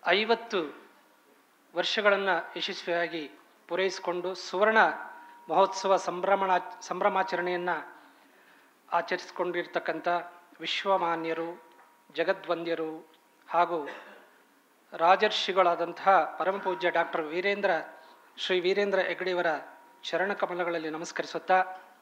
ಐವತ್ತು ವರ್ಷಗಳನ್ನು ಯಶಸ್ವಿಯಾಗಿ ಪೂರೈಸಿಕೊಂಡು ಸುವರ್ಣ ಮಹೋತ್ಸವ ಸಂಭ್ರಮಣ ಸಂಭ್ರಮಾಚರಣೆಯನ್ನು ಆಚರಿಸಿಕೊಂಡಿರ್ತಕ್ಕಂಥ ವಿಶ್ವಮಾನ್ಯರು ಜಗದ್ವಂದ್ಯರು ಹಾಗೂ ರಾಜರ್ಷಿಗಳಾದಂತಹ ಪರಮಪೂಜ್ಯ ಡಾಕ್ಟರ್ ವೀರೇಂದ್ರ ಶ್ರೀ ವೀರೇಂದ್ರ ಹೆಗ್ಗಡೆಯವರ ಚರಣಕಮಲಗಳಲ್ಲಿ ನಮಸ್ಕರಿಸುತ್ತಾ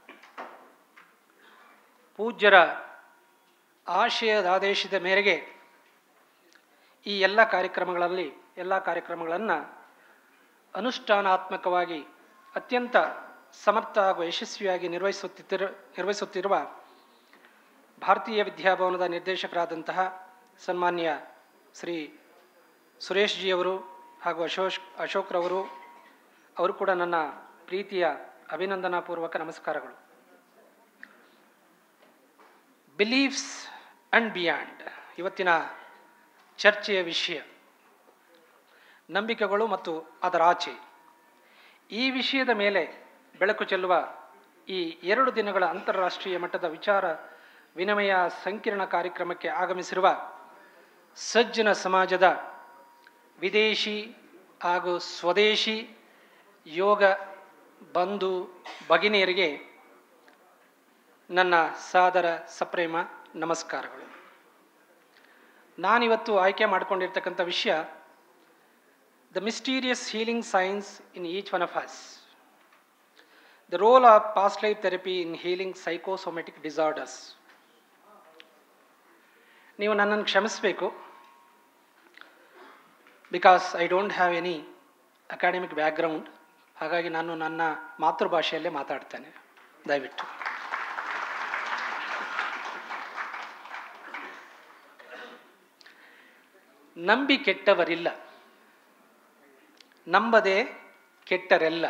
ಪೂಜ್ಯರ ಆಶಯದ ಆದೇಶದ ಮೇರೆಗೆ ಈ ಎಲ್ಲ ಕಾರ್ಯಕ್ರಮಗಳಲ್ಲಿ ಎಲ್ಲ ಕಾರ್ಯಕ್ರಮಗಳನ್ನು ಅನುಷ್ಠಾನಾತ್ಮಕವಾಗಿ ಅತ್ಯಂತ ಸಮರ್ಥ ಹಾಗೂ ಯಶಸ್ವಿಯಾಗಿ ನಿರ್ವಹಿಸುತ್ತಿರ ನಿರ್ವಹಿಸುತ್ತಿರುವ ಭಾರತೀಯ ವಿದ್ಯಾಭವನದ ನಿರ್ದೇಶಕರಾದಂತಹ ಸನ್ಮಾನ್ಯ ಶ್ರೀ ಸುರೇಶ್ ಜಿಯವರು ಹಾಗೂ ಅಶೋಕ್ ಅಶೋಕ್ರವರು ಅವರು ಕೂಡ ನನ್ನ ಪ್ರೀತಿಯ ಅಭಿನಂದನಾಪೂರ್ವಕ ನಮಸ್ಕಾರಗಳು ಬಿಲೀಫ್ಸ್ ಆ್ಯಂಡ್ ಬಿಯಾಂಡ್ ಇವತ್ತಿನ ಚರ್ಚೆಯ ವಿಷಯ ನಂಬಿಕೆಗಳು ಮತ್ತು ಅದರ ಆಚೆ ಈ ವಿಷಯದ ಮೇಲೆ ಬೆಳಕು ಚೆಲ್ಲುವ ಈ ಎರಡು ದಿನಗಳ ಅಂತಾರಾಷ್ಟ್ರೀಯ ಮಟ್ಟದ ವಿಚಾರ ವಿನಿಮಯ ಸಂಕಿರಣ ಕಾರ್ಯಕ್ರಮಕ್ಕೆ ಆಗಮಿಸಿರುವ ಸಜ್ಜನ ಸಮಾಜದ ವಿದೇಶಿ ಹಾಗೂ ಸ್ವದೇಶಿ ಯೋಗ ಬಂಧು ಭಗಿನಿಯರಿಗೆ ನನ್ನ ಸಾದರ ಸಪ್ರೇಮ ನಮಸ್ಕಾರಗಳು ನಾನಿವತ್ತು ಆಯ್ಕೆ ಮಾಡಿಕೊಂಡಿರ್ತಕ್ಕಂಥ ವಿಷಯ the mysterious healing science in each one of us the role of past life therapy in healing psychosomatic disorders ನೀವು ನನ್ನನ್ನು ಕ್ಷಮಿಸಬೇಕು because I don't have any academic background ಹಾಗಾಗಿ ನಾನು ನನ್ನ ಮಾತೃಭಾಷೆಯಲ್ಲೇ ಮಾತಾಡ್ತೇನೆ ದಯವಿಟ್ಟು ನಂಬಿ ಕೆಟ್ಟವರಿಲ್ಲ ನಂಬದೆ ಕೆಟ್ಟರೆಲ್ಲ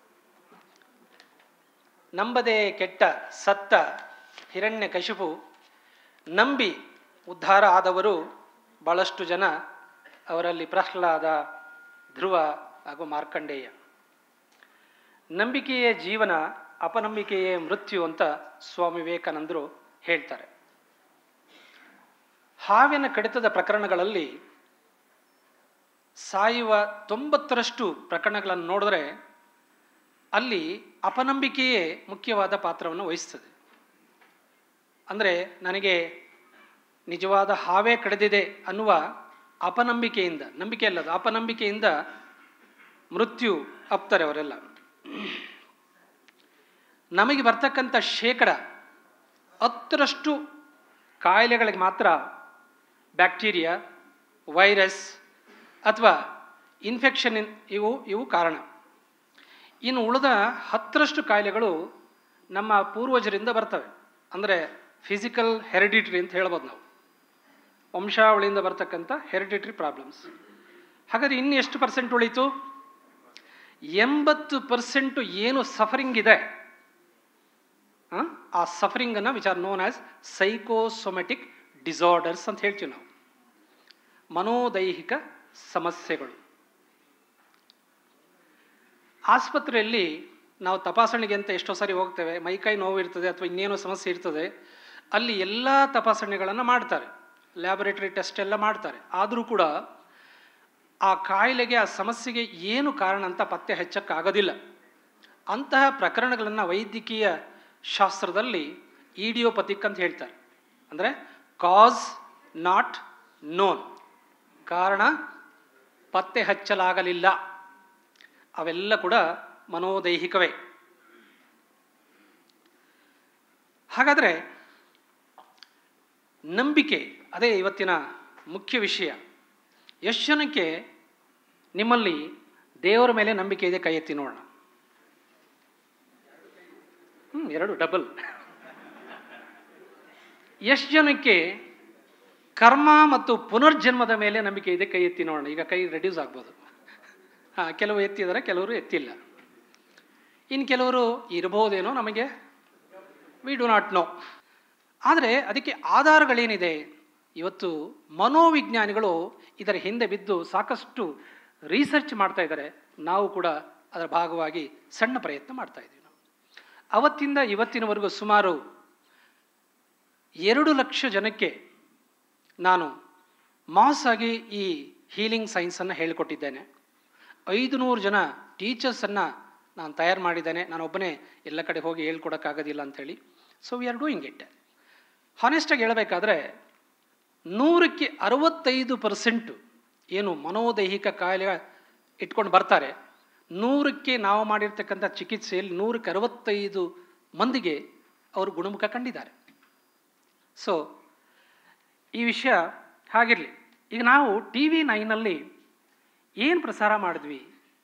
ನಂಬದೆ ಕೆಟ್ಟ ಸತ್ತ ಹಿರಣ್ಯ ಕಶಿಪು ನಂಬಿ ಉದ್ಧಾರ ಆದವರು ಭಾಳಷ್ಟು ಜನ ಅವರಲ್ಲಿ ಪ್ರಹ್ಲಾದ ಧ್ರುವ ಹಾಗೂ ಮಾರ್ಕಂಡೇಯ ನಂಬಿಕೆಯೇ ಜೀವನ ಅಪನಂಬಿಕೆಯೇ ಮೃತ್ಯು ಅಂತ ಸ್ವಾಮಿ ವಿವೇಕಾನಂದರು ಹೇಳ್ತಾರೆ ಹಾವಿನ ಕಡಿತದ ಪ್ರಕರಣಗಳಲ್ಲಿ ಸಾಯುವ ತೊಂಬತ್ತರಷ್ಟು ಪ್ರಕರಣಗಳನ್ನು ನೋಡಿದ್ರೆ ಅಲ್ಲಿ ಅಪನಂಬಿಕೆಯೇ ಮುಖ್ಯವಾದ ಪಾತ್ರವನ್ನು ವಹಿಸ್ತದೆ ಅಂದರೆ ನನಗೆ ನಿಜವಾದ ಹಾವೇ ಕಡಿದಿದೆ ಅನ್ನುವ ಅಪನಂಬಿಕೆಯಿಂದ ನಂಬಿಕೆ ಅಲ್ಲದು ಅಪನಂಬಿಕೆಯಿಂದ ಮೃತ್ಯು ಅಪ್ತಾರೆ ಅವರೆಲ್ಲ ನಮಗೆ ಬರ್ತಕ್ಕಂಥ ಶೇಕಡ ಹತ್ತರಷ್ಟು ಕಾಯಿಲೆಗಳಿಗೆ ಮಾತ್ರ ಬ್ಯಾಕ್ಟೀರಿಯಾ ವೈರಸ್ ಅಥವಾ ಇನ್ಫೆಕ್ಷನ್ ಇವು ಇವು ಕಾರಣ ಇನ್ನು ಉಳಿದ ಹತ್ತರಷ್ಟು ಕಾಯಿಲೆಗಳು ನಮ್ಮ ಪೂರ್ವಜರಿಂದ ಬರ್ತವೆ ಅಂದರೆ ಫಿಸಿಕಲ್ ಹೆರಿಡಿಟ್ರಿ ಅಂತ ಹೇಳ್ಬೋದು ನಾವು ವಂಶಾವಳಿಯಿಂದ ಬರ್ತಕ್ಕಂಥ ಹೆರಿಡಿಟ್ರಿ ಪ್ರಾಬ್ಲಮ್ಸ್ ಹಾಗಾದರೆ ಇನ್ನು ಎಷ್ಟು ಪರ್ಸೆಂಟ್ ಉಳೀತು ಎಂಬತ್ತು ಪರ್ಸೆಂಟು ಏನು ಸಫರಿಂಗ್ ಇದೆ ಆ ಸಫರಿಂಗನ್ನು which are known as psychosomatic disorders ಅಂತ ಹೇಳ್ತೀವಿ ನಾವು ಮನೋದೈಹಿಕ ಸಮಸ್ಯೆಗಳು ಆಸ್ಪತ್ರೆಯಲ್ಲಿ ನಾವು ತಪಾಸಣೆಗೆ ಅಂತ ಎಷ್ಟೋ ಸಾರಿ ಹೋಗ್ತೇವೆ ಮೈಕೈ ನೋವು ಇರ್ತದೆ ಅಥವಾ ಇನ್ನೇನೋ ಸಮಸ್ಯೆ ಇರ್ತದೆ ಅಲ್ಲಿ ಎಲ್ಲ ತಪಾಸಣೆಗಳನ್ನು ಮಾಡ್ತಾರೆ ಲ್ಯಾಬೊರೇಟರಿ ಟೆಸ್ಟ್ ಎಲ್ಲ ಮಾಡ್ತಾರೆ ಆದರೂ ಕೂಡ ಆ ಕಾಯಿಲೆಗೆ ಆ ಸಮಸ್ಯೆಗೆ ಏನು ಕಾರಣ ಅಂತ ಪತ್ತೆ ಹಚ್ಚಕ್ಕಾಗೋದಿಲ್ಲ ಅಂತಹ ಪ್ರಕರಣಗಳನ್ನು ವೈದ್ಯಕೀಯ ಶಾಸ್ತ್ರದಲ್ಲಿ ಇಡಿಯೋಪತಿಕ್ ಅಂತ ಹೇಳ್ತಾರೆ ಅಂದರೆ ಕಾಸ್ ನಾಟ್ ನೋನ್ ಕಾರಣ ಪತ್ತೆ ಹಚ್ಚಲಾಗಲಿಲ್ಲ ಅವೆಲ್ಲ ಕೂಡ ಮನೋದೈಹಿಕವೇ ಹಾಗಾದರೆ ನಂಬಿಕೆ ಅದೇ ಇವತ್ತಿನ ಮುಖ್ಯ ವಿಷಯ ಎಷ್ಟು ಜನಕ್ಕೆ ನಿಮ್ಮಲ್ಲಿ ದೇವರ ಮೇಲೆ ನಂಬಿಕೆ ಇದೆ ಕೈ ಎತ್ತಿ ನೋಡೋಣ ಹ್ಞೂ ಎರಡು ಡಬಲ್ ಎಷ್ಟು ಜನಕ್ಕೆ ಕರ್ಮ ಮತ್ತು ಪುನರ್ಜನ್ಮದ ಮೇಲೆ ನಂಬಿಕೆ ಇದೆ ಕೈ ಎತ್ತಿ ನೋಡೋಣ ಈಗ ಕೈ ರೆಡ್ಯೂಸ್ ಆಗ್ಬೋದು ಹಾಂ ಕೆಲವು ಎತ್ತಿದ್ದಾರೆ ಕೆಲವರು ಎತ್ತಿಲ್ಲ ಇನ್ನು ಕೆಲವರು ಇರ್ಬೋದೇನೋ ನಮಗೆ ವಿ ಡು ನಾಟ್ ನೋ ಆದರೆ ಅದಕ್ಕೆ ಆಧಾರಗಳೇನಿದೆ ಇವತ್ತು ಮನೋವಿಜ್ಞಾನಿಗಳು ಇದರ ಹಿಂದೆ ಬಿದ್ದು ಸಾಕಷ್ಟು ರಿಸರ್ಚ್ ಮಾಡ್ತಾ ಇದ್ದಾರೆ ನಾವು ಕೂಡ ಅದರ ಭಾಗವಾಗಿ ಸಣ್ಣ ಪ್ರಯತ್ನ ಮಾಡ್ತಾ ಇದ್ದೀವಿ ನಾವು ಅವತ್ತಿಂದ ಇವತ್ತಿನವರೆಗೂ ಸುಮಾರು ಎರಡು ಲಕ್ಷ ಜನಕ್ಕೆ ನಾನು ಮಾಸ್ ಆಗಿ ಈ ಹೀಲಿಂಗ್ ಸೈನ್ಸನ್ನು ಹೇಳಿಕೊಟ್ಟಿದ್ದೇನೆ ಐದು ನೂರು ಜನ ಟೀಚರ್ಸನ್ನು ನಾನು ತಯಾರು ಮಾಡಿದ್ದೇನೆ ನಾನು ಒಬ್ಬನೇ ಎಲ್ಲ ಕಡೆ ಹೋಗಿ ಹೇಳ್ಕೊಡೋಕ್ಕಾಗೋದಿಲ್ಲ ಅಂಥೇಳಿ so we are doing it ಹಾನೆಸ್ಟಾಗಿ ಹೇಳಬೇಕಾದ್ರೆ ನೂರಕ್ಕೆ ಅರವತ್ತೈದು ಪರ್ಸೆಂಟು ಏನು ಮನೋದೈಹಿಕ ಕಾಯಿಲೆ ಇಟ್ಕೊಂಡು ಬರ್ತಾರೆ ನೂರಕ್ಕೆ ನಾವು ಮಾಡಿರ್ತಕ್ಕಂಥ ಚಿಕಿತ್ಸೆಯಲ್ಲಿ ನೂರಕ್ಕೆ ಅರವತ್ತೈದು ಮಂದಿಗೆ ಅವರು ಗುಣಮುಖ ಕಂಡಿದ್ದಾರೆ ಸೊ ಈ ವಿಷಯ ಹಾಗಿರಲಿ ಈಗ ನಾವು ಟಿ ವಿ ನೈನಲ್ಲಿ ಏನು ಪ್ರಸಾರ ಮಾಡಿದ್ವಿ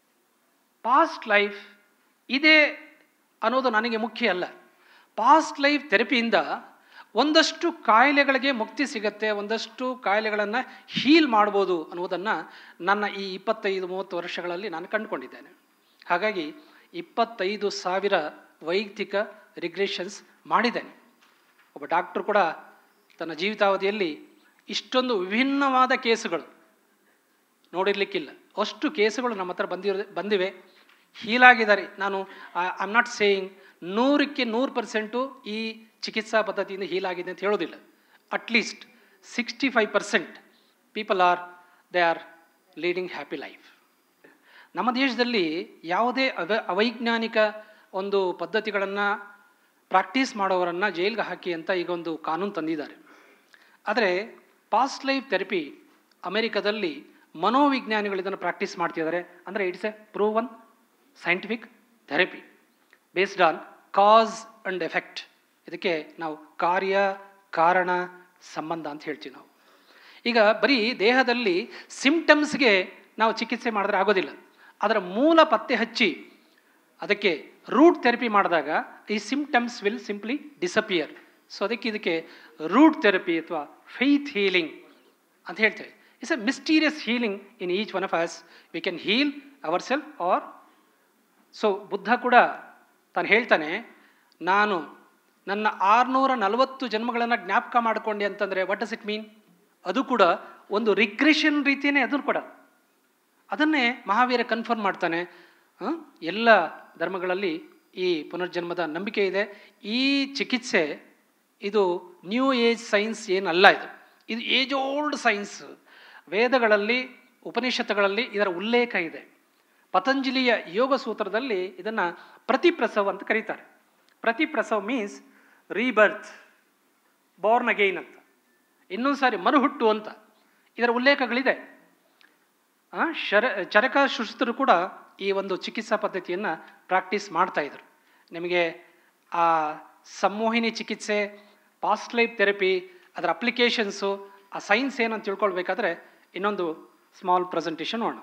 ಪಾಸ್ಟ್ ಲೈಫ್ ಇದೆ ಅನ್ನೋದು ನನಗೆ ಮುಖ್ಯ ಅಲ್ಲ ಪಾಸ್ಟ್ ಲೈಫ್ ಥೆರಪಿಯಿಂದ ಒಂದಷ್ಟು ಕಾಯಿಲೆಗಳಿಗೆ ಮುಕ್ತಿ ಸಿಗತ್ತೆ ಒಂದಷ್ಟು ಕಾಯಿಲೆಗಳನ್ನು ಹೀಲ್ ಮಾಡ್ಬೋದು ಅನ್ನೋದನ್ನು ನನ್ನ ಈ ಇಪ್ಪತ್ತೈದು ಮೂವತ್ತು ವರ್ಷಗಳಲ್ಲಿ ನಾನು ಕಂಡುಕೊಂಡಿದ್ದೇನೆ ಹಾಗಾಗಿ ಇಪ್ಪತ್ತೈದು ಸಾವಿರ ವೈಯಕ್ತಿಕ ರಿಗ್ರೆಷನ್ಸ್ ಮಾಡಿದ್ದೇನೆ ಒಬ್ಬ ಡಾಕ್ಟ್ರು ಕೂಡ ತನ್ನ ಜೀವಿತಾವಧಿಯಲ್ಲಿ ಇಷ್ಟೊಂದು ವಿಭಿನ್ನವಾದ ಕೇಸುಗಳು ನೋಡಿರ್ಲಿಕ್ಕಿಲ್ಲ ಅಷ್ಟು ಕೇಸುಗಳು ನಮ್ಮ ಹತ್ರ ಬಂದಿರೋ ಬಂದಿವೆ ಹೀಲಾಗಿದ್ದಾರೆ ನಾನು ಐ ಆಮ್ ನಾಟ್ ಸೇಯಿಂಗ್ ನೂರಕ್ಕೆ ನೂರು ಪರ್ಸೆಂಟು ಈ ಚಿಕಿತ್ಸಾ ಪದ್ಧತಿಯಿಂದ ಹೀಲಾಗಿದೆ ಅಂತ ಹೇಳೋದಿಲ್ಲ at least sixty five percent people are they are leading happy life ನಮ್ಮ ದೇಶದಲ್ಲಿ ಯಾವುದೇ ಅವ ಅವೈಜ್ಞಾನಿಕ ಒಂದು ಪದ್ಧತಿಗಳನ್ನು ಪ್ರಾಕ್ಟೀಸ್ ಮಾಡೋರನ್ನು ಜೈಲಿಗೆ ಹಾಕಿ ಅಂತ ಈಗ ಒಂದು ಕಾನೂನು ತಂದಿದ್ದಾರೆ ಆದರೆ ಪಾಸ್ಟ್ ಲೈಫ್ ಥೆರಪಿ ಅಮೆರಿಕದಲ್ಲಿ ಮನೋವಿಜ್ಞಾನಿಗಳು ಇದನ್ನು ಪ್ರಾಕ್ಟೀಸ್ ಮಾಡ್ತಿದ್ದಾರೆ ಅಂದರೆ it's a proven scientific therapy based on cause and effect ಇದಕ್ಕೆ ನಾವು ಕಾರ್ಯ ಕಾರಣ ಸಂಬಂಧ ಅಂತ ಹೇಳ್ತೀವಿ ನಾವು ಈಗ ಬರೀ ದೇಹದಲ್ಲಿ ಸಿಂಪ್ಟಮ್ಸ್ಗೆ ನಾವು ಚಿಕಿತ್ಸೆ ಮಾಡಿದ್ರೆ ಆಗೋದಿಲ್ಲ ಅದರ ಮೂಲ ಪತ್ತೆ ಹಚ್ಚಿ ಅದಕ್ಕೆ ರೂಟ್ ಥೆರಪಿ ಮಾಡಿದಾಗ ಈ symptoms will simply disappear so ಅದಕ್ಕೆ ಇದಕ್ಕೆ ರೂಟ್ ಥೆರಪಿ ಅಥವಾ ಫೈತ್ ಹೀಲಿಂಗ್ ಅಂತ ಹೇಳ್ತೇವೆ it's a mysterious healing in each one of us we can heal our self are so Buddha ಕೂಡ ತಾನು ಹೇಳ್ತಾನೆ ನಾನು ನನ್ನ ಆರುನೂರ ನಲವತ್ತು ಜನ್ಮಗಳನ್ನು ಜ್ಞಾಪಕ ಮಾಡಿಕೊಂಡೆ ಅಂತಂದರೆ ವಾಟ್ ಡಸ್ ಇಟ್ ಮೀನ್ ಅದು ಕೂಡ ಒಂದು ರಿಗ್ರೆಷನ್ ರೀತಿಯೇ ಅದು ಕೂಡ ಅದನ್ನೇ ಮಹಾವೀರ ಕನ್ಫರ್ಮ್ ಮಾಡ್ತಾನೆ ಆ, ಎಲ್ಲ ಧರ್ಮಗಳಲ್ಲಿ ಈ ಪುನರ್ಜನ್ಮದ ನಂಬಿಕೆ ಇದೆ ಈ ಚಿಕಿತ್ಸೆ ಇದು ನ್ಯೂ ಏಜ್ ಸೈನ್ಸ್ ಏನಲ್ಲ ಇದು ಇದು ಏಜ್ ಓಲ್ಡ್ ಸೈನ್ಸ್ ವೇದಗಳಲ್ಲಿ ಉಪನಿಷತ್ತುಗಳಲ್ಲಿ ಇದರ ಉಲ್ಲೇಖ ಇದೆ ಪತಂಜಲಿಯ ಯೋಗ ಸೂತ್ರದಲ್ಲಿ ಇದನ್ನು ಪ್ರತಿಪ್ರಸವ್ ಅಂತ ಕರೀತಾರೆ ಪ್ರತಿಪ್ರಸವ್ ಮೀನ್ಸ್ ರೀಬರ್ತ್ ಬಾರ್ನ್ ಅಗೈನ್ ಅಂತ ಇನ್ನೊಂದು ಸಾರಿ ಮರುಹುಟ್ಟು ಅಂತ ಇದರ ಉಲ್ಲೇಖಗಳಿದೆ ಆ, ಶರ ಚರಕ ಸುಶ್ರುತರು ಕೂಡ ಈ ಒಂದು ಚಿಕಿತ್ಸಾ ಪದ್ಧತಿಯನ್ನು ಪ್ರಾಕ್ಟೀಸ್ ಮಾಡ್ತಾ ಇದ್ರು ನಿಮಗೆ ಆ ಸಂಮೋಹಿನಿ ಚಿಕಿತ್ಸೆ ಪಾಸ್ಟ್ ಲೈಫ್ ಥೆರಪಿ ಅದರ ಅಪ್ಲಿಕೇಶನ್ಸು ಆ ಸೈನ್ಸ್ ಏನಂತ ತಿಳ್ಕೊಳ್ಬೇಕಾದ್ರೆ ಇನ್ನೊಂದು ಸ್ಮಾಲ್ ಪ್ರೆಸೆಂಟೇಷನ್ ನೋಡೋಣ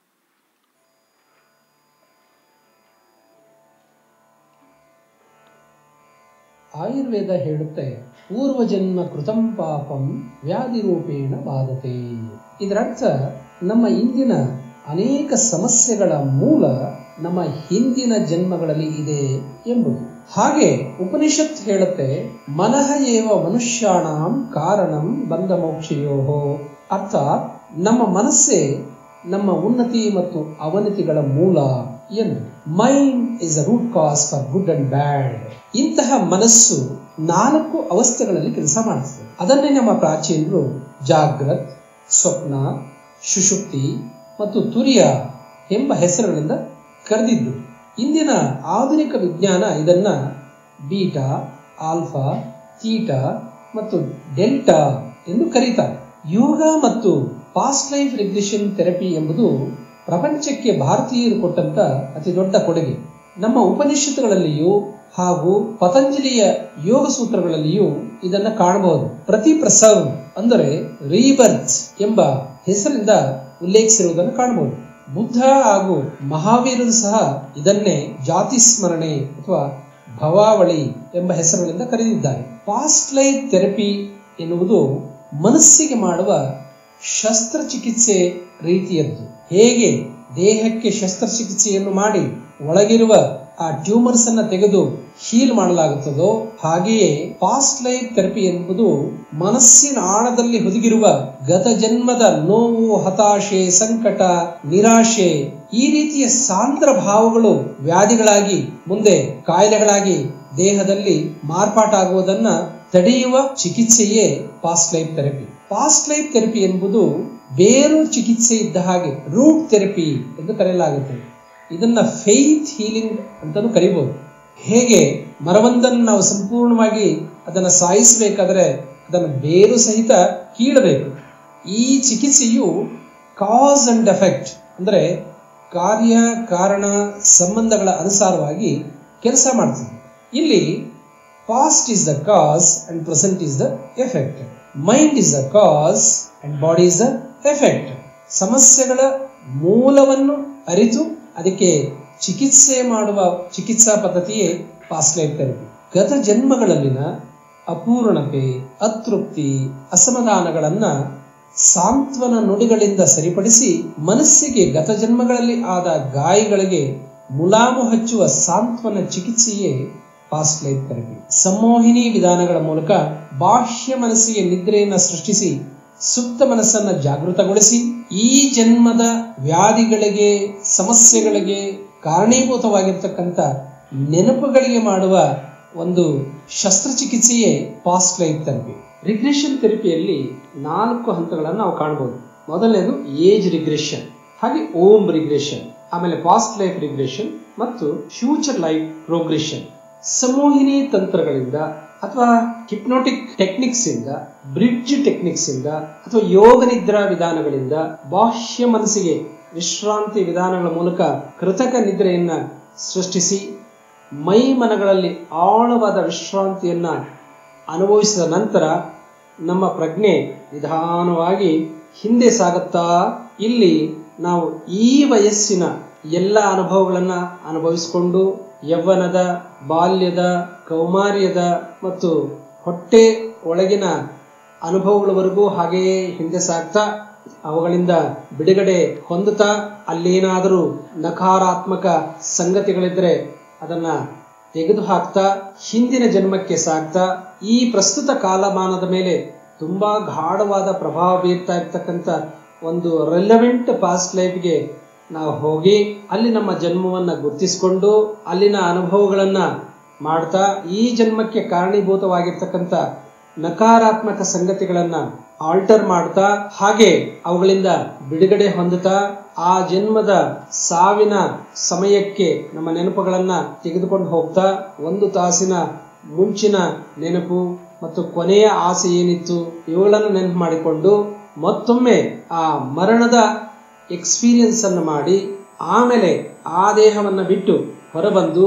ಆಯುರ್ವೇದ ಹೇಳುತ್ತೆ ಪೂರ್ವಜನ್ಮ ಕೃತಂ ಪಾಪಂ ವ್ಯಾಧಿ ರೂಪೇಣ ಬಾಧತೆ ಇದರರ್ಥ ನಮ್ಮ ಇಂದಿನ ಅನೇಕ ಸಮಸ್ಯೆಗಳ ಮೂಲ ನಮ್ಮ ಹಿಂದಿನ ಜನ್ಮಗಳಲ್ಲಿ ಇದೆ ಎಂಬುದು ಹಾಗೆ ಉಪನಿಷತ್ ಹೇಳುತ್ತೆ ಮನಃ ಏವ ಮನುಷ್ಯಾಣಂ ಕಾರಣಂ ಬಂಧ ಮೋಕ್ಷಯೋಹೋ ಅರ್ಥಾತ್ ನಮ್ಮ ಮನಸ್ಸೇ ನಮ್ಮ ಉನ್ನತಿ ಮತ್ತು ಅವನತಿಗಳ ಮೂಲ ಎಂದು mind is a root cause for good and bad ಇಂತಹ ಮನಸ್ಸು ನಾಲ್ಕು ಅವಸ್ಥೆಗಳಲ್ಲಿ ಕೆಲಸ ಮಾಡುತ್ತದೆ ಅದನ್ನೇ ನಮ್ಮ ಪ್ರಾಚೀನರು ಜಾಗ್ರತ್ ಸ್ವಪ್ನ ಸುಷುಪ್ತಿ ಮತ್ತು ತುರಿಯ ಎಂಬ ಹೆಸರುಗಳಿಂದ ಕರೆದಿದ್ದು ಇಂದಿನ ಆಧುನಿಕ ವಿಜ್ಞಾನ ಇದನ್ನ ಬೀಟಾ ಆಲ್ಫಾ ತೀಟಾ ಮತ್ತು ಡೆಲ್ಟಾ ಎಂದು ಕರೀತಾರೆ ಯೋಗ ಮತ್ತು ಪಾಸ್ಟ್ ಲೈಫ್ ರಿಗ್ರೆಷನ್ ಥೆರಪಿ ಎಂಬುದು ಪ್ರಪಂಚಕ್ಕೆ ಭಾರತೀಯರು ಕೊಟ್ಟಂತ ಅತಿ ದೊಡ್ಡ ಕೊಡುಗೆ ನಮ್ಮ ಉಪನಿಷತ್ತುಗಳಲ್ಲಿಯೂ ಹಾಗೂ ಪತಂಜಲಿಯ ಯೋಗ ಸೂತ್ರಗಳಲ್ಲಿಯೂ ಇದನ್ನ ಕಾಣಬಹುದು ಪ್ರತಿ ಪ್ರಸವ್ ಅಂದರೆ ರೀಬರ್ತ್ ಎಂಬ ಹೆಸರಿಂದ ಉಲ್ಲೇಖಿಸಿರುವುದನ್ನು ಕಾಣಬಹುದು ಬುದ್ಧ ಹಾಗೂ ಮಹಾವೀರರು ಸಹ ಇದನ್ನೇ ಜಾತಿ ಸ್ಮರಣೆ ಅಥವಾ ಭವಾವಳಿ ಎಂಬ ಹೆಸರುಗಳಿಂದ ಕರೆದಿದ್ದಾರೆ ಪಾಸ್ಟ್ ಲೈಫ್ ಥೆರಪಿ ಎನ್ನುವುದು ಮನಸ್ಸಿಗೆ ಮಾಡುವ ಶಸ್ತ್ರಚಿಕಿತ್ಸೆ ರೀತಿಯದ್ದು ಹೇಗೆ ದೇಹಕ್ಕೆ ಶಸ್ತ್ರಚಿಕಿತ್ಸೆಯನ್ನು ಮಾಡಿ ಒಳಗಿರುವ ಆ ಟ್ಯೂಮರ್ಸ್ ಅನ್ನ ತೆಗೆದು ಹೀಲ್ ಮಾಡಲಾಗುತ್ತದೋ ಹಾಗೆಯೇ ಪಾಸ್ಟ್ ಲೈಫ್ ಥೆರಪಿ ಎಂಬುದು ಮನಸ್ಸಿನ ಆಳದಲ್ಲಿ ಹುದುಗಿರುವ ಗತ ಜನ್ಮದ ನೋವು ಹತಾಶೆ ಸಂಕಟ ನಿರಾಶೆ ಈ ರೀತಿಯ ಸಾಂದ್ರ ಭಾವಗಳು ವ್ಯಾಧಿಗಳಾಗಿ ಮುಂದೆ ಕಾಯಿಲೆಗಳಾಗಿ ದೇಹದಲ್ಲಿ ಮಾರ್ಪಾಟಾಗುವುದನ್ನ ತಡೆಯುವ ಚಿಕಿತ್ಸೆಯೇ past life therapy past life therapy ಎಂಬುದು ಬೇರು ಚಿಕಿತ್ಸೆ ಇದ್ದ ಹಾಗೆ ರೂಟ್ ಥೆರಪಿ ಎಂದು ಕರೆಯಲಾಗುತ್ತದೆ ಇದನ್ನ ಫೇತ್ ಹೀಲಿಂಗ್ ಅಂತಾನೂ ಕರಿಬಹುದು ಹೇಗೆ ಮರವೊಂದನ್ನು ನಾವು ಸಂಪೂರ್ಣವಾಗಿ ಅದನ್ನು ಸಾಯಿಸಬೇಕಾದ್ರೆ ಅದನ್ನು ಬೇರು ಸಹಿತ ಕೀಳಬೇಕು ಈ ಚಿಕಿತ್ಸೆಯು ಕಾಸ್ ಅಂಡ್ ಎಫೆಕ್ಟ್ ಅಂದರೆ ಕಾರ್ಯ ಕಾರಣ ಸಂಬಂಧಗಳ ಅನುಸಾರವಾಗಿ ಕೆಲಸ ಮಾಡ್ತದೆ ಇಲ್ಲಿ past is the cause and present is the effect mind is the cause and body is the effect ಸಮಸ್ಯೆಗಳ ಮೂಲವನ್ನು ಅರಿತು ಅದಕ್ಕೆ ಚಿಕಿತ್ಸೆ ಮಾಡುವ ಚಿಕಿತ್ಸಾ ಪದ್ಧತಿಯೇ ಪಾಸ್ಟ್ ಲೈಫ್ ಥೆರಪಿ ಗತ ಜನ್ಮಗಳಲ್ಲಿನ ಅಪೂರ್ಣತೆ ಅತೃಪ್ತಿ ಅಸಮಾಧಾನಗಳನ್ನ ಸಾಂತ್ವನ ನುಡಿಗಳಿಂದ ಸರಿಪಡಿಸಿ ಮನಸ್ಸಿಗೆ ಗತ ಜನ್ಮಗಳಲ್ಲಿ ಆದ ಗಾಯಗಳಿಗೆ ಮುಲಾಮು ಹಚ್ಚುವ ಸಾಂತ್ವನ ಚಿಕಿತ್ಸೆಯೇ ಪಾಸ್ಟ್ ಲೈಫ್ ಥೆರಪಿ ಸಂಮೋಹಿನಿ ವಿಧಾನಗಳ ಮೂಲಕ ಬಾಹ್ಯ ಮನಸ್ಸಿಗೆ ನಿದ್ರೆಯನ್ನು ಸೃಷ್ಟಿಸಿ ಸುಪ್ತ ಮನಸ್ಸನ್ನ ಜಾಗೃತಗೊಳಿಸಿ ಈ ಜನ್ಮದ ವ್ಯಾಧಿಗಳಿಗೆ ಸಮಸ್ಯೆಗಳಿಗೆ ಕಾರಣೀಭೂತವಾಗಿರ್ತಕ್ಕಂಥ ನೆನಪುಗಳಿಗೆ ಮಾಡುವ ಒಂದು ಶಸ್ತ್ರಚಿಕಿತ್ಸೆಯೇ ಪಾಸ್ಟ್ ಲೈಫ್ ಥೆರಪಿ ರಿಗ್ರೆಷನ್ ಥೆರಪಿಯಲ್ಲಿ ನಾಲ್ಕು ಹಂತಗಳನ್ನು ನಾವು ಕಾಣಬಹುದು ಮೊದಲನೇದು ಏಜ್ ರಿಗ್ರೆಷನ್ ಹಾಗೆ ಓಮ್ ರಿಗ್ರೆಷನ್ ಆಮೇಲೆ ಪಾಸ್ಟ್ ಲೈಫ್ ರಿಗ್ರೆಷನ್ ಮತ್ತು ಫ್ಯೂಚರ್ ಲೈಫ್ ಪ್ರೋಗ್ರೆಷನ್ ಸಮೋಹಿನಿ ತಂತ್ರಗಳಿಂದ ಅಥವಾ ಹಿಪ್ನೋಟಿಕ್ ಟೆಕ್ನಿಕ್ಸ್ ಇಂದ ಬ್ರಿಡ್ಜ್ ಟೆಕ್ನಿಕ್ಸ್ ಇಂದ ಅಥವಾ ಯೋಗ ನಿದ್ರಾ ವಿಧಾನಗಳಿಂದ ಬಾಹ್ಯ ಮನಸ್ಸಿಗೆ ವಿಶ್ರಾಂತಿ ವಿಧಾನಗಳ ಮೂಲಕ ಕೃತಕ ನಿದ್ರೆಯನ್ನ ಸೃಷ್ಟಿಸಿ ಮೈ ಮನಗಳಲ್ಲಿ ಆಳವಾದ ವಿಶ್ರಾಂತಿಯನ್ನ ಅನುಭವಿಸಿದ ನಂತರ ನಮ್ಮ ಪ್ರಜ್ಞೆ ನಿಧಾನವಾಗಿ ಹಿಂದೆ ಸಾಗುತ್ತಾ ಇಲ್ಲಿ ನಾವು ಈ ವಯಸ್ಸಿನ ಎಲ್ಲ ಅನುಭವಗಳನ್ನ ಅನುಭವಿಸಿಕೊಂಡು ಯೌವನದ ಬಾಲ್ಯದ ಕೌಮಾರ್ಯದ ಮತ್ತು ಹೊಟ್ಟೆ ಒಳಗಿನ ಅನುಭವಗಳವರೆಗೂ ಹಾಗೆಯೇ ಹಿಂದೆ ಸಾಗ್ತಾ ಅವುಗಳಿಂದ ಬಿಡುಗಡೆ ಹೊಂದುತ್ತಾ ಅಲ್ಲೇನಾದರೂ ನಕಾರಾತ್ಮಕ ಸಂಗತಿಗಳಿದ್ರೆ ಅದನ್ನ ತೆಗೆದು ಹಾಕ್ತಾ ಹಿಂದಿನ ಜನ್ಮಕ್ಕೆ ಸಾಗ್ತಾ ಈ ಪ್ರಸ್ತುತ ಕಾಲಮಾನದ ಮೇಲೆ ತುಂಬಾ ಗಾಢವಾದ ಪ್ರಭಾವ ಬೀರ್ತಾ ಇರ್ತಕ್ಕಂಥ ಒಂದು ರೆಲೆವೆಂಟ್ ಪಾಸ್ಟ್ ಲೈಫ್ಗೆ ನಾವು ಹೋಗಿ ಅಲ್ಲಿ ನಮ್ಮ ಜನ್ಮವನ್ನ ಗುರ್ತಿಸಿಕೊಂಡು ಅಲ್ಲಿನ ಅನುಭವಗಳನ್ನ ಮಾಡ್ತಾ ಈ ಜನ್ಮಕ್ಕೆ ಕಾರಣೀಭೂತವಾಗಿರ್ತಕ್ಕಂಥ ನಕಾರಾತ್ಮಕ ಸಂಗತಿಗಳನ್ನ ಆಲ್ಟರ್ ಮಾಡ್ತಾ ಹಾಗೆ ಅವುಗಳಿಂದ ಬಿಡುಗಡೆ ಹೊಂದುತ್ತಾ ಆ ಜನ್ಮದ ಸಾವಿನ ಸಮಯಕ್ಕೆ ನಮ್ಮ ನೆನಪುಗಳನ್ನ ತೆಗೆದುಕೊಂಡು ಹೋಗ್ತಾ ಒಂದು ತಾಸಿನ ಮುಂಚಿನ ನೆನಪು ಮತ್ತು ಕೊನೆಯ ಆಸೆ ಏನಿತ್ತು ಇವುಗಳನ್ನು ನೆನಪು ಮಾಡಿಕೊಂಡು ಮತ್ತೊಮ್ಮೆ ಆ ಮರಣದ ಎಕ್ಸ್ಪೀರಿಯನ್ಸ್ ಅನ್ನು ಮಾಡಿ ಆಮೇಲೆ ಆ ದೇಹವನ್ನು ಬಿಟ್ಟು ಹೊರಬಂದು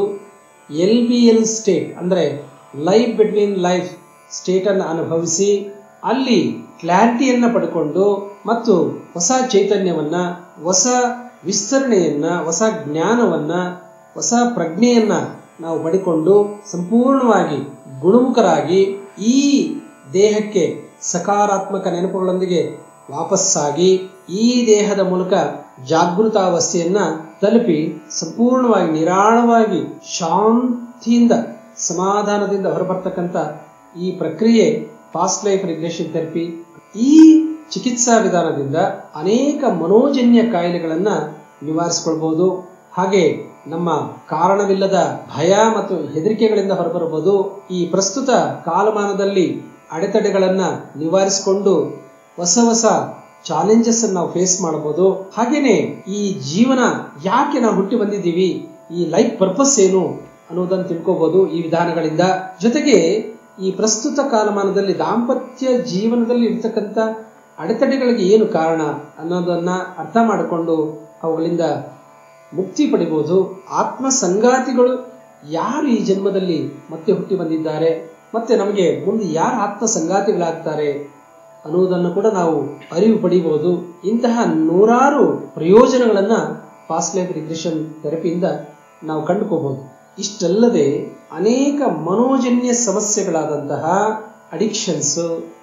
ಎಲ್ ಬಿ ಎಲ್ ಸ್ಟೇಟ್ ಅಂದರೆ ಲೈಫ್ ಬಿಟ್ವೀನ್ ಲೈಫ್ ಸ್ಟೇಟ್ ಅನ್ನು ಅನುಭವಿಸಿ ಅಲ್ಲಿ ಕ್ಲಾರಿಟಿಯನ್ನ ಪಡ್ಕೊಂಡು ಮತ್ತು ಹೊಸ ಚೈತನ್ಯವನ್ನ ಹೊಸ ವಿಸ್ತರಣೆಯನ್ನ ಹೊಸ ಜ್ಞಾನವನ್ನ ಹೊಸ ಪ್ರಜ್ಞೆಯನ್ನ ನಾವು ಪಡಿಕೊಂಡು ಸಂಪೂರ್ಣವಾಗಿ ಗುಣಮುಖರಾಗಿ ಈ ದೇಹಕ್ಕೆ ಸಕಾರಾತ್ಮಕ ನೆನಪುಗಳೊಂದಿಗೆ ವಾಪಸ್ಸಾಗಿ ಈ ದೇಹದ ಮೂಲಕ ಜಾಗೃತಾವಸ್ಥೆಯನ್ನ ತಲುಪಿ ಸಂಪೂರ್ಣವಾಗಿ ನಿರಾಳವಾಗಿ ಶಾಂತಿಯಿಂದ ಸಮಾಧಾನದಿಂದ ಹೊರಬರ್ತಕ್ಕಂಥ ಈ ಪ್ರಕ್ರಿಯೆ ಫಾಸ್ಟ್ ಲೈಫ್ ರಿಗ್ರೆಷನ್ ಥೆರಪಿ ಈ ಚಿಕಿತ್ಸಾ ವಿಧಾನದಿಂದ ಅನೇಕ ಮನೋಜನ್ಯ ಕಾಯಿಲೆಗಳನ್ನ ನಿವಾರಿಸಿಕೊಳ್ಬಹುದು ಹಾಗೆ ನಮ್ಮ ಕಾರಣವಿಲ್ಲದ ಭಯ ಮತ್ತು ಹೆದರಿಕೆಗಳಿಂದ ಹೊರಬರಬಹುದು ಈ ಪ್ರಸ್ತುತ ಕಾಲಮಾನದಲ್ಲಿ ಅಡೆತಡೆಗಳನ್ನ ನಿವಾರಿಸಿಕೊಂಡು ಹೊಸ ಹೊಸ ಚಾಲೆಂಜಸ್ ಅನ್ನು ನಾವು ಫೇಸ್ ಮಾಡಬಹುದು ಹಾಗೇನೆ ಈ ಜೀವನ ಯಾಕೆ ನಾವು ಹುಟ್ಟಿ ಬಂದಿದ್ದೀವಿ ಈ ಲೈಫ್ ಪರ್ಪಸ್ ಏನು ಅನ್ನೋದನ್ನು ತಿಳ್ಕೋಬಹುದು ಈ ವಿಧಾನಗಳಿಂದ ಜೊತೆಗೆ ಈ ಪ್ರಸ್ತುತ ಕಾಲಮಾನದಲ್ಲಿ ದಾಂಪತ್ಯ ಜೀವನದಲ್ಲಿ ಇರ್ತಕ್ಕಂಥ ಅಡೆತಡೆಗಳಿಗೆ ಏನು ಕಾರಣ ಅನ್ನೋದನ್ನ ಅರ್ಥ ಮಾಡಿಕೊಂಡು ಅವುಗಳಿಂದ ಮುಕ್ತಿ ಪಡಿಬಹುದು ಆತ್ಮ ಸಂಗಾತಿಗಳು ಯಾರು ಈ ಜನ್ಮದಲ್ಲಿ ಮತ್ತೆ ಹುಟ್ಟಿ ಬಂದಿದ್ದಾರೆ ಮತ್ತೆ ನಮಗೆ ಮುಂದೆ ಯಾರು ಆತ್ಮ ಸಂಗಾತಿಗಳಾಗ್ತಾರೆ ಅನ್ನುವುದನ್ನು ಕೂಡ ನಾವು ಅರಿವು ಪಡಿಬಹುದು ಇಂತಹ ನೂರಾರು ಪ್ರಯೋಜನಗಳನ್ನ ಪಾಸ್ಟ್ ಲೈಫ್ ರಿಗ್ರೆಷನ್ ಥೆರಪಿಯಿಂದ ನಾವು ಕಂಡುಕೋಬಹುದು ಇಷ್ಟಲ್ಲದೆ ಅನೇಕ ಮನೋಜನ್ಯ ಸಮಸ್ಯೆಗಳಾದಂತಹ addictions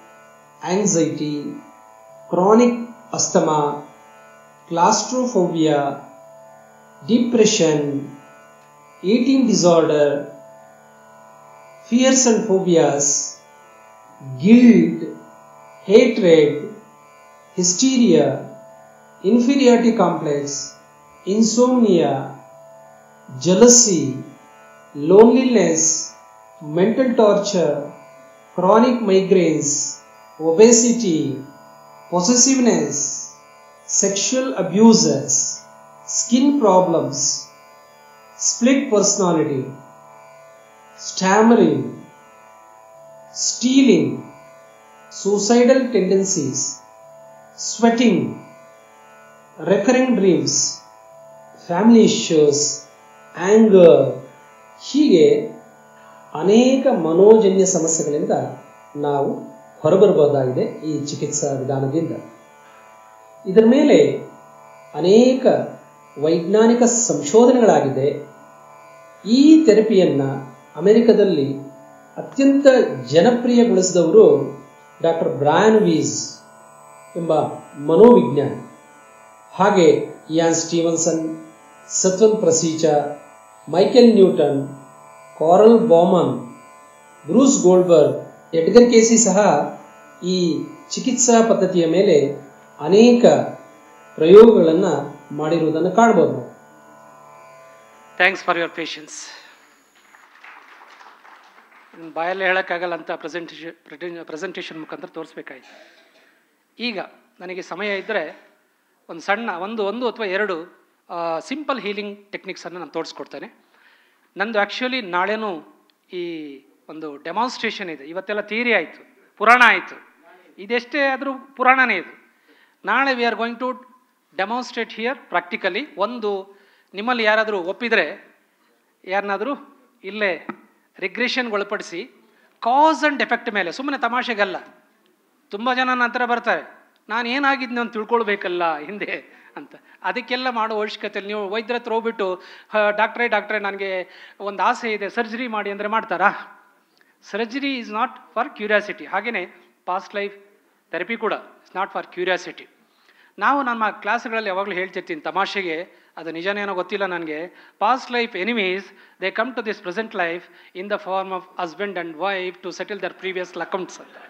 anxiety chronic asthma claustrophobia depression eating disorder fears and phobias guilt hatred, hysteria, inferiority complex, insomnia, jealousy, loneliness, mental torture, chronic migraines, obesity, possessiveness, sexual abuses, skin problems, split personality, stammering, stealing, suicidal tendencies, sweating, recurring dreams, family issues anger ಹೀಗೆ ಅನೇಕ ಮನೋಜನ್ಯ ಸಮಸ್ಯೆಗಳಿಂದ ನಾವು ಹೊರಬರಬಹುದಾಗಿದೆ ಈ ಚಿಕಿತ್ಸಾ ವಿಧಾನದಿಂದ ಇದರ ಮೇಲೆ ಅನೇಕ ವೈಜ್ಞಾನಿಕ ಸಂಶೋಧನೆಗಳಾಗಿದೆ ಈ ಥೆರಪಿಯನ್ನು ಅಮೆರಿಕದಲ್ಲಿ ಅತ್ಯಂತ ಜನಪ್ರಿಯಗೊಳಿಸಿದವರು ಡಾಕ್ಟರ್ ಬ್ರಾಯನ್ ವೀಸ್ ಎಂಬ ಮನೋವಿಜ್ಞಾನಿ ಹಾಗೆ ಇಯಾನ್ ಸ್ಟೀವನ್ಸನ್ ಸತ್ವನ್ ಪ್ರಸೀಚ Michael Newton Carol Bowman Bruce Goldberg Edgar Cayce ಸಹ ಈ ಚಿಕಿತ್ಸಾ ಪದ್ಧತಿಯ ಮೇಲೆ ಅನೇಕ ಪ್ರಯೋಗಗಳನ್ನು ಮಾಡಿರುವುದನ್ನು ಕಾಣಬಹುದು ನಾವು ಥ್ಯಾಂಕ್ಸ್ ಫಾರ್ ಯುವರ್ ಪೇಷನ್ಸ್ ಬಾಯಲ್ಲಿ ಹೇಳೋಕ್ಕಾಗಲ್ಲ ಅಂತ ಪ್ರೆಸೆಂಟೇಷನ್ ಪ್ರೆಸೆಂಟೇಷನ್ ಮುಖಾಂತರ ತೋರಿಸ್ಬೇಕಾಯ್ತು ಈಗ ನನಗೆ ಸಮಯ ಇದ್ದರೆ ಒಂದು ಸಣ್ಣ ಒಂದು ಒಂದು ಅಥವಾ ಎರಡು ಸಿಂಪಲ್ ಹೀಲಿಂಗ್ ಟೆಕ್ನಿಕ್ಸನ್ನು ನಾನು ತೋರಿಸ್ಕೊಡ್ತೇನೆ ನಂದು ಆ್ಯಕ್ಚುಲಿ ನಾಳೆನೂ ಈ ಒಂದು ಡೆಮಾನ್ಸ್ಟ್ರೇಷನ್ ಇದೆ ಇವತ್ತೆಲ್ಲ ಥಿಯರಿ ಆಯಿತು ಪುರಾಣ ಆಯಿತು ಇದೆಷ್ಟೇ ಆದರೂ ಪುರಾಣನೇ ಇದು ನಾಳೆ we are going to demonstrate here practically ಒಂದು ನಿಮ್ಮಲ್ಲಿ ಯಾರಾದರೂ ಒಪ್ಪಿದರೆ ಯಾರನ್ನಾದರೂ ಇಲ್ಲೇ ರಿಗ್ರೆಷನ್ಗೆ ಒಳಪಡಿಸಿ ಕಾಸ್ ಆ್ಯಂಡ್ ಎಫೆಕ್ಟ್ ಮೇಲೆ ಸುಮ್ಮನೆ ತಮಾಷೆಗಲ್ಲ ತುಂಬ ಜನ ನಂತರ ಬರ್ತಾರೆ ನಾನು ಏನಾಗಿದ್ದೆ ಅಂತ ತಿಳ್ಕೊಳ್ಬೇಕಲ್ಲ ಹಿಂದೆ ಅಂತ ಅದಕ್ಕೆಲ್ಲ ಮಾಡೋ ಅವಶ್ಯಕತೆ ನೀವು ವೈದ್ಯರ ಹತ್ರ ಹೋಗ್ಬಿಟ್ಟು ಡಾಕ್ಟ್ರೇ ಡಾಕ್ಟ್ರೇ ನನಗೆ ಒಂದು ಆಸೆ ಇದೆ ಸರ್ಜರಿ ಮಾಡಿ ಅಂದರೆ ಮಾಡ್ತಾರಾ surgery is not for curiosity ಹಾಗೆಯೇ ಪಾಸ್ಟ್ ಲೈಫ್ ಥೆರಪಿ ಕೂಡ ಇಟ್ಸ್ ನಾಟ್ ಫಾರ್ ಕ್ಯೂರಿಯಾಸಿಟಿ ನಾವು ನಮ್ಮ ಕ್ಲಾಸ್ಗಳಲ್ಲಿ ಯಾವಾಗಲೂ ಹೇಳ್ತಿರ್ತೀನಿ ತಮಾಷೆಗೆ ಅದು ನಿಜನೇನೋ ಗೊತ್ತಿಲ್ಲ ನನಗೆ past life enemies they come to this present life in the form of husband and wife to settle their previous accounts ಅಂತ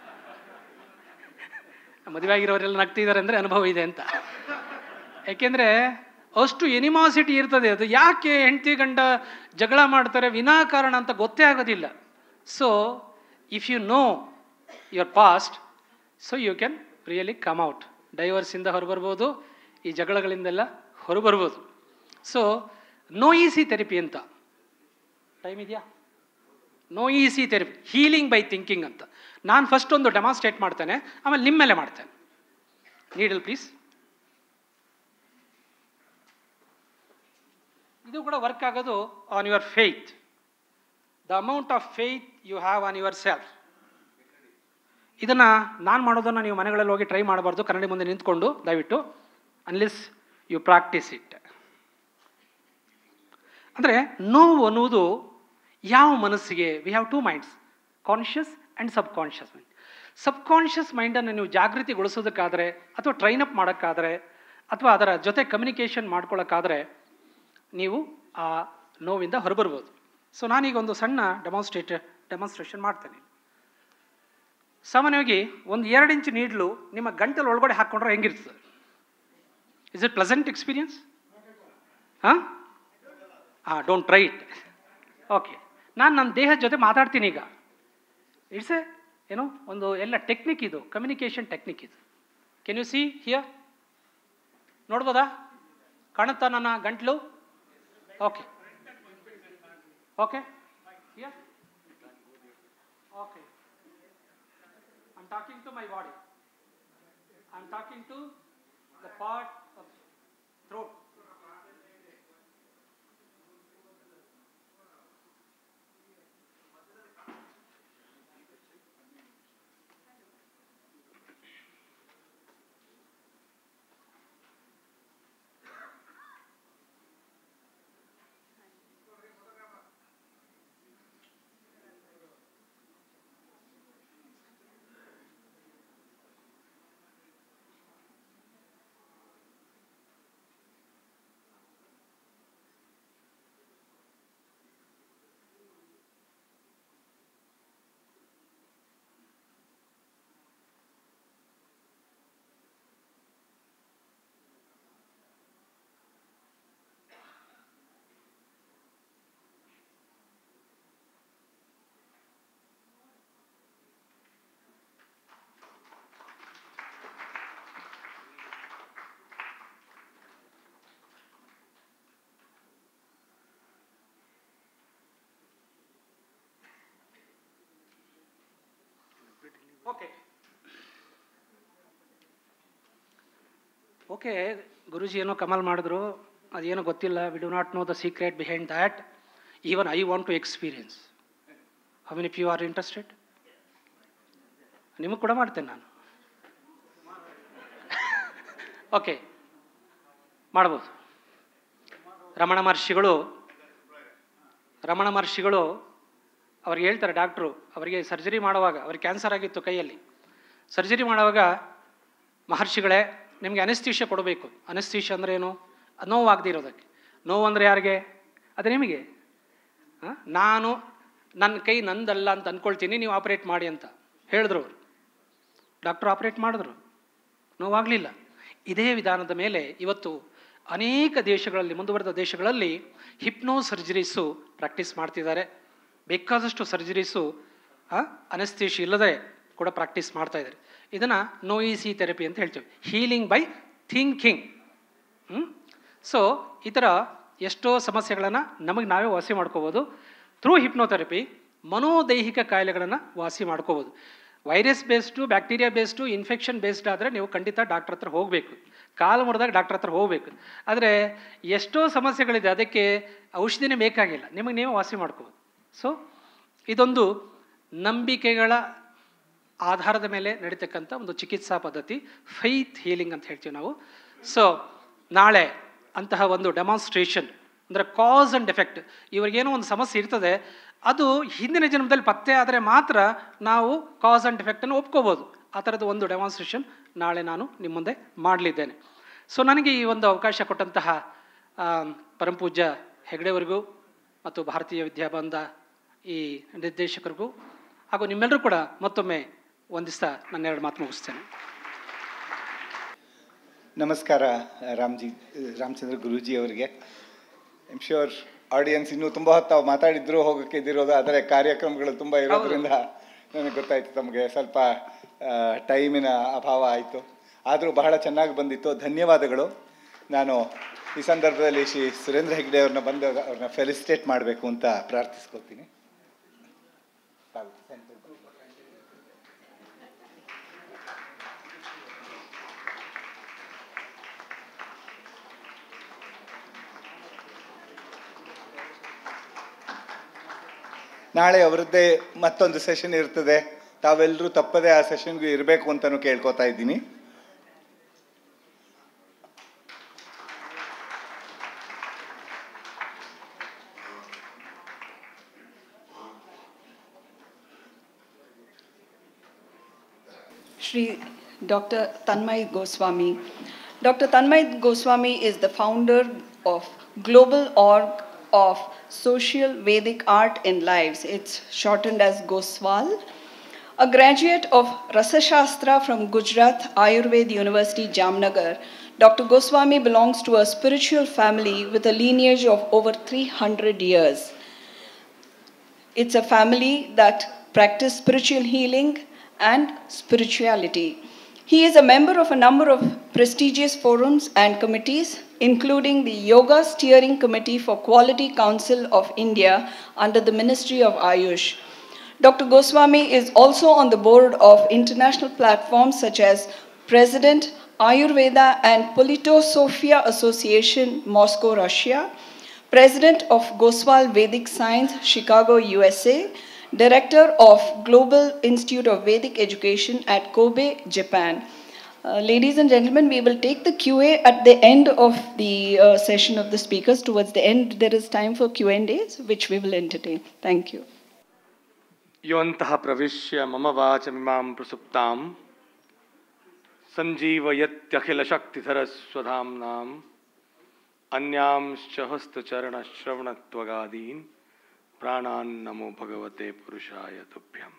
ಮದುವೆ ಆಗಿರೋರೆಲ್ಲ ನಗ್ತಿದ್ದಾರೆ ಅಂದರೆ ಅನುಭವ ಇದೆ ಅಂತ ಯಾಕೆಂದರೆ ಅಷ್ಟು ಎನಿಮಾಸಿಟಿ ಇರ್ತದೆ ಅದು ಯಾಕೆ ಹೆಂಡತಿ ಗಂಡ ಜಗಳ ಮಾಡ್ತಾರೆ ವಿನಾಕಾರಣ ಅಂತ ಗೊತ್ತೇ ಆಗೋದಿಲ್ಲ so if you know your past so you can really come out ಡೈವರ್ಸಿಂದ ಹೊರಬರ್ಬೋದು ಈ ಜಗಳಗಳಿಂದೆಲ್ಲ ಹೊರಬರ್ಬೋದು ಸೊ ನೋ ಈಸಿ ಥೆರಪಿ ಅಂತ ಟೈಮ್ ಇದೆಯಾ no easy therapy healing by thinking ಅಂತ ನಾನು ಫಸ್ಟ್ ಒಂದು ಡೆಮಾನ್ಸ್ಟ್ರೇಟ್ ಮಾಡ್ತೇನೆ ಆಮೇಲೆ ನಿಮ್ಮ ಮೇಲೆ ಮಾಡ್ತೇನೆ ನೀಡಲ್ ಪ್ಲೀಸ್ ಇದು ಕೂಡ ವರ್ಕ್ ಆಗೋದು on your faith the amount of faith you have on your self ಇದನ್ನು ನಾನು ಮಾಡೋದನ್ನು ನೀವು ಮನೆಗಳಲ್ಲಿ ಹೋಗಿ ಟ್ರೈ ಮಾಡಬಾರ್ದು ಕನ್ನಡಿ ಮುಂದೆ ನಿಂತ್ಕೊಂಡು ದಯವಿಟ್ಟು ಅನ್ಲೆಸ್ ಯು ಪ್ರಾಕ್ಟೀಸ್ ಇಟ್ ಅಂದರೆ ನೋವು ಅನ್ನುವುದು ಯಾವ ಮನಸ್ಸಿಗೆ we have two minds conscious and subconscious mind subconscious ಮೈಂಡನ್ನು ನೀವು ಜಾಗೃತಿಗೊಳಿಸೋದಕ್ಕಾದರೆ ಅಥವಾ ಟ್ರೈನ್ ಅಪ್ ಮಾಡೋಕ್ಕಾದರೆ ಅಥವಾ ಅದರ ಜೊತೆ ಕಮ್ಯುನಿಕೇಷನ್ ಮಾಡ್ಕೊಳ್ಳೋಕ್ಕಾದರೆ ನೀವು ಆ ನೋವಿಂದ ಹೊರಬರ್ಬೋದು ಸೊ ನಾನೀಗ ಒಂದು ಸಣ್ಣ ಡೆಮಾನ್ಸ್ಟ್ರೇಟ್ ಡೆಮಾನ್ಸ್ಟ್ರೇಷನ್ ಮಾಡ್ತೇನೆ ಸಾಮಾನ್ಯವಾಗಿ ಒಂದು ಎರಡು ಇಂಚ್ ನೀಡ್ಲು ನಿಮ್ಮ ಗಂಟಲು ಒಳಗಡೆ ಹಾಕ್ಕೊಂಡ್ರೆ ಹೆಂಗಿರ್ತದೆ ಇಸ್ ಇಟ್ ಪ್ಲೆಸೆಂಟ್ ಎಕ್ಸ್ಪೀರಿಯನ್ಸ್ ಹಾಂ ಹಾಂ ಡೋಂಟ್ ಟ್ರೈ ಇಟ್ ಓಕೆ ನಾನು ನನ್ನ ದೇಹದ ಜೊತೆ ಮಾತಾಡ್ತೀನಿ ಈಗ ಇಟ್ಸ್ ಎ ಏನು ಒಂದು ಎಲ್ಲ ಟೆಕ್ನಿಕ್ ಇದು ಕಮ್ಯುನಿಕೇಷನ್ ಟೆಕ್ನಿಕ್ ಇದು ಕೆನ್ ಯು ಸಿ ಹಿಯರ್ ನೋಡ್ಬೋದಾ ಕಾಣುತ್ತಾ ನನ್ನ ಗಂಟ್ಲು okay okay here okay I'm talking to my body. I'm talking to the part of throat. Okay Guruji ಏನೋ ಕಮಾಲ್ ಮಾಡಿದ್ರು ಅದೇನೋ ಗೊತ್ತಿಲ್ಲ we do not know the secret behind that even I want to experience how many you are interested ನಿಮಗೆ ಕೂಡ ಮಾಡ್ತೇನೆ ನಾನು okay ಮಾಡ್ಬೋದು ರಮಣ ಮಹರ್ಷಿಗಳು ರಮಣ ಮಹರ್ಷಿಗಳು ಅವ್ರಿಗೆ ಹೇಳ್ತಾರೆ ಡಾಕ್ಟ್ರು ಅವರಿಗೆ ಸರ್ಜರಿ ಮಾಡುವಾಗ ಅವ್ರಿಗೆ ಕ್ಯಾನ್ಸರ್ ಆಗಿತ್ತು ಕೈಯಲ್ಲಿ ಸರ್ಜರಿ ಮಾಡುವಾಗ ಮಹರ್ಷಿಗಳೇ ನಿಮಗೆ ಅನೆಸ್ತೀಷ್ಯ ಕೊಡಬೇಕು ಅನೆಸ್ತೀಷ್ಯ ಅಂದರೆ ಏನು ನೋವಾಗದೇ ಇರೋದಕ್ಕೆ ನೋವು ಅಂದರೆ ಯಾರಿಗೆ ಅದು ನಿಮಗೆ ಆ? ನಾನು ನನ್ನ ಕೈ ನಂದಲ್ಲ ಅಂತ ಅಂದ್ಕೊಳ್ತೀನಿ ನೀವು ಆಪ್ರೇಟ್ ಮಾಡಿ ಅಂತ ಹೇಳಿದ್ರು ಅವರು ಡಾಕ್ಟ್ರು ಆಪ್ರೇಟ್ ಮಾಡಿದ್ರು ನೋವಾಗಲಿಲ್ಲ ಇದೇ ವಿಧಾನದ ಮೇಲೆ ಇವತ್ತು ಅನೇಕ ದೇಶಗಳಲ್ಲಿ ಮುಂದುವರೆದ ದೇಶಗಳಲ್ಲಿ ಹಿಪ್ನೋ ಸರ್ಜರೀಸು ಪ್ರಾಕ್ಟೀಸ್ ಮಾಡ್ತಿದ್ದಾರೆ ಬೇಕಾದಷ್ಟು ಸರ್ಜರೀಸು ಅನೆಸ್ತೇಶಿ ಇಲ್ಲದೆ ಕೂಡ ಪ್ರಾಕ್ಟೀಸ್ ಮಾಡ್ತಾ ಇದ್ದಾರೆ ಇದನ್ನು ನೋಯಿಸಿ ಥೆರಪಿ ಅಂತ ಹೇಳ್ತೀವಿ ಹೀಲಿಂಗ್ ಬೈ ಥಿಂಕಿಂಗ್ ಸೊ ಈ ಥರ ಎಷ್ಟೋ ಸಮಸ್ಯೆಗಳನ್ನು ನಮಗೆ ನಾವೇ ವಾಸಿ ಮಾಡ್ಕೋಬೋದು ಥ್ರೂ ಹಿಪ್ನೋಥೆರಪಿ ಮನೋದೈಹಿಕ ಕಾಯಿಲೆಗಳನ್ನು ವಾಸಿ ಮಾಡ್ಕೋಬೋದು virus based bacteria based infection based ಆದರೆ ನೀವು ಖಂಡಿತ ಡಾಕ್ಟ್ರ್ ಹತ್ರ ಹೋಗಬೇಕು ಕಾಲು ಮುರಿದಾಗ ಡಾಕ್ಟ್ರ್ ಹತ್ರ ಹೋಗಬೇಕು ಆದರೆ ಎಷ್ಟೋ ಸಮಸ್ಯೆಗಳಿದೆ ಅದಕ್ಕೆ ಔಷಧಿನೇ ಬೇಕಾಗಿಲ್ಲ ನಿಮಗೆ ನೀವೇ ವಾಸಿ ಮಾಡ್ಕೋಬೋದು ಸೊ ಇದೊಂದು ನಂಬಿಕೆಗಳ ಆಧಾರದ ಮೇಲೆ ನಡೀತಕ್ಕಂಥ ಒಂದು ಚಿಕಿತ್ಸಾ ಪದ್ಧತಿ ಫೈತ್ ಹೀಲಿಂಗ್ ಅಂತ ಹೇಳ್ತೀವಿ ನಾವು ಸೊ ನಾಳೆ ಅಂತಹ ಒಂದು ಡೆಮಾನ್ಸ್ಟ್ರೇಷನ್ ಅಂದರೆ ಕಾಸ್ ಆ್ಯಂಡ್ ಎಫೆಕ್ಟ್ ಇವ್ರಿಗೇನೋ ಒಂದು ಸಮಸ್ಯೆ ಇರ್ತದೆ ಅದು ಹಿಂದಿನ ಜನ್ಮದಲ್ಲಿ ಪತ್ತೆ ಆದರೆ ಮಾತ್ರ ನಾವು ಕಾಸ್ ಆ್ಯಂಡ್ ಎಫೆಕ್ಟನ್ನು ಒಪ್ಕೋಬೋದು ಆ ಥರದ ಒಂದು ಡೆಮಾನ್ಸ್ಟ್ರೇಷನ್ ನಾಳೆ ನಾನು ನಿಮ್ಮ ಮುಂದೆ ಮಾಡಲಿದ್ದೇನೆ ಸೊ ನನಗೆ ಈ ಒಂದು ಅವಕಾಶ ಕೊಟ್ಟಂತಹ ಆ, ಪರಮಪೂಜ್ಯ ಹೆಗಡೆಯವರಿಗೂ ಮತ್ತು ಭಾರತೀಯ ವಿದ್ಯಾಬಂಧ ಈ ನಿರ್ದೇಶಕರಿಗೂ ಹಾಗೂ ನಿಮ್ಮೆಲ್ಲರೂ ಕೂಡ ಮತ್ತೊಮ್ಮೆ ವಂದಿಸ್ತಾ ನನ್ನೆರಡು ಮಾತು ಮುಗಿಸ್ತೇನೆ ನಮಸ್ಕಾರ ರಾಮ್ಜಿ ರಾಮಚಂದ್ರ ಗುರೂಜಿ ಅವರಿಗೆ ಐಮ್ ಶ್ಯೂರ್ ಆಡಿಯನ್ಸ್ ಇನ್ನೂ ತುಂಬ ಹೊತ್ತು ತಾವು ಮಾತಾಡಿದ್ರು ಹೋಗೋಕ್ಕೆ ಇದಿರೋದು ಆದರೆ ಕಾರ್ಯಕ್ರಮಗಳು ತುಂಬ ಇರೋದ್ರಿಂದ ನನಗೆ ಗೊತ್ತಾಯಿತು ತಮಗೆ ಸ್ವಲ್ಪ ಟೈಮಿನ ಅಭಾವ ಆಯಿತು ಆದರೂ ಬಹಳ ಚೆನ್ನಾಗಿ ಬಂದಿತ್ತು ಧನ್ಯವಾದಗಳು ನಾನು ಈ ಸಂದರ್ಭದಲ್ಲಿ ಶ್ರೀ ಸುರೇಂದ್ರ ಹೆಗ್ಡೆ ಅವ್ರನ್ನ ಬಂದು ಅವ್ರನ್ನ ಫೆಲಿಸಿಟೇಟ್ ಮಾಡಬೇಕು ಅಂತ ಪ್ರಾರ್ಥಿಸ್ಕೊತೀನಿ ನಾಳೆ ಅವರದ್ದೇ ಮತ್ತೊಂದು ಸೆಷನ್ ಇರ್ತದೆ ತಾವೆಲ್ಲರೂ ತಪ್ಪದೆ ಆ ಸೆಷನ್ಗೂ ಇರಬೇಕು ಅಂತಾನು ಕೇಳ್ಕೊತಾ ಇದ್ದೀನಿ Shri Dr. Tanmay Goswami. Dr. Tanmay Goswami is the founder of Global Org of Social Vedic Art in Lives. It's shortened as Goswal. A graduate of Rasa Shastra from Gujarat Ayurveda University, Jamnagar, Dr. Goswami belongs to a spiritual family with a lineage of over 300 years. It's a family that practice spiritual healing and spirituality. He is a member of a number of prestigious forums and committees, including the Yoga Steering Committee for Quality Council of India under the Ministry of Ayush. Dr. Goswami is also on the board of international platforms such as President Ayurveda and Politosofia Association, Moscow, Russia, President of Goswal Vedic Science, Chicago, USA, Director of Global Institute of Vedic Education at Kobe, Japan. Uh, ladies and gentlemen, we will take the QA at the end of the uh, session of the speakers. Towards the end, there is time for Q&As, which we will entertain. Thank you. योऽन्तः प्रविश्य मम वाचमिमां प्रसुप्तां सञ्जीवयत्यखिलशक्तिधरस्वधाम्नाम् अन्यांश्च हस्तचरणश्रवणत्वगादीन् प्राणान् नमो भगवते पुरुषाय तुभ्यम्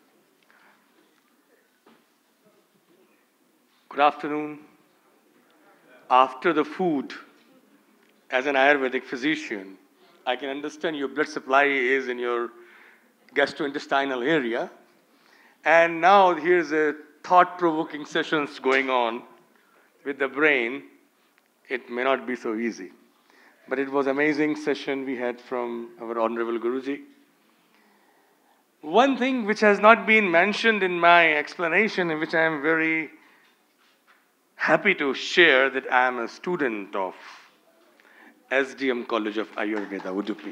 Good afternoon. After the food, as an Ayurvedic physician, I can understand your blood supply is in your gastrointestinal area. And now here's a thought-provoking sessions going on with the brain. It may not be so easy. But it was amazing session we had from our Honorable Guruji. One thing which has not been mentioned in my explanation, and which I am very happy to share that I am a student of SDM College of Ayurveda, Udupi.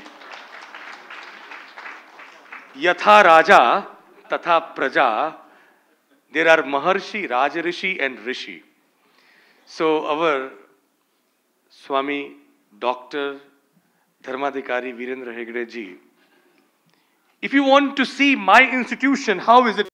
Yatha Raja Tatha Praja, there are Maharshi, Rajarishi, and Rishi. So, our Swami Dr. Dharmadhikari Virendra Hegde ji, if you want to see my institution, how is it?